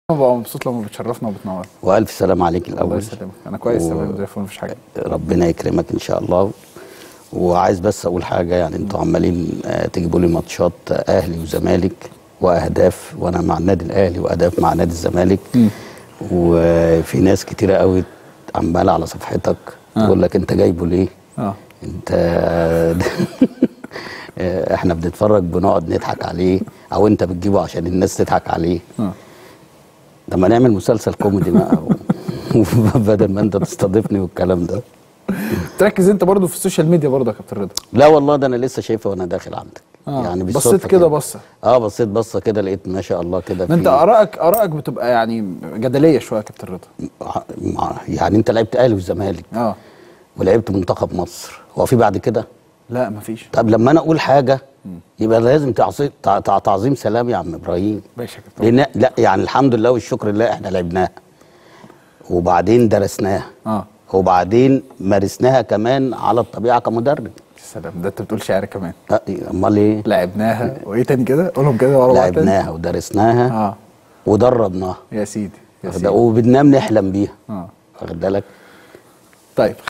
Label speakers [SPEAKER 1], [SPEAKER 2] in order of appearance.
[SPEAKER 1] ببقى مبسوط لما بتشرفنا وبتنور
[SPEAKER 2] والف سلام عليك
[SPEAKER 1] الله
[SPEAKER 2] الاول
[SPEAKER 1] يسلمك انا كويس
[SPEAKER 2] و-
[SPEAKER 1] تمام زي الفل مفيش حاجه
[SPEAKER 2] ربنا يكرمك ان شاء الله وعايز بس اقول حاجه يعني انتوا عمالين آه، تجيبوا لي ماتشات آه، اهلي وزمالك واهداف وانا مع النادي الاهلي واهداف مع نادي الزمالك وفي ناس كتيره قوي عماله على صفحتك
[SPEAKER 1] آه.
[SPEAKER 2] تقول لك انت جايبه ليه
[SPEAKER 1] اه
[SPEAKER 2] انت آه، احنا بنتفرج بنقعد نضحك عليه او انت بتجيبه عشان الناس تضحك عليه
[SPEAKER 1] اه
[SPEAKER 2] لما نعمل مسلسل كوميدي بقى بدل ما انت تستضيفني والكلام ده
[SPEAKER 1] تركز انت برضو في السوشيال ميديا برضو يا كابتن رضا
[SPEAKER 2] لا والله ده انا لسه شايفه وانا داخل عندك
[SPEAKER 1] آه.
[SPEAKER 2] يعني
[SPEAKER 1] بصيت
[SPEAKER 2] بالصدفه
[SPEAKER 1] كده بصة.
[SPEAKER 2] اه بصيت بصه كده لقيت ما شاء الله كده
[SPEAKER 1] ما انت
[SPEAKER 2] في-
[SPEAKER 1] ارائك ارائك بتبقى يعني جدليه شويه يا كابتن رضا
[SPEAKER 2] مع- يعني انت لعبت اهلي والزمالك
[SPEAKER 1] اه
[SPEAKER 2] ولعبت منتخب مصر هو في بعد كده
[SPEAKER 1] لا مفيش
[SPEAKER 2] طب لما انا اقول حاجه يبقى لازم تعظيم تع- تع- تعظيم سلام يا عم ابراهيم
[SPEAKER 1] ماشي يا كابتن
[SPEAKER 2] لان لا يعني الحمد لله والشكر لله احنا لعبناها وبعدين درسناها
[SPEAKER 1] اه
[SPEAKER 2] وبعدين مارسناها كمان على الطبيعه كمدرب
[SPEAKER 1] يا سلام ده انت بتقول شعر كمان
[SPEAKER 2] لا، امال ايه
[SPEAKER 1] لعبناها وايه تاني كده قولهم كده ورا بعض تاني.
[SPEAKER 2] لعبناها ودرسناها
[SPEAKER 1] اه
[SPEAKER 2] ودربناها
[SPEAKER 1] يا سيدي يا
[SPEAKER 2] واخد-
[SPEAKER 1] سيدي
[SPEAKER 2] وبننام نحلم بيها
[SPEAKER 1] اه
[SPEAKER 2] واخد بالك
[SPEAKER 1] طيب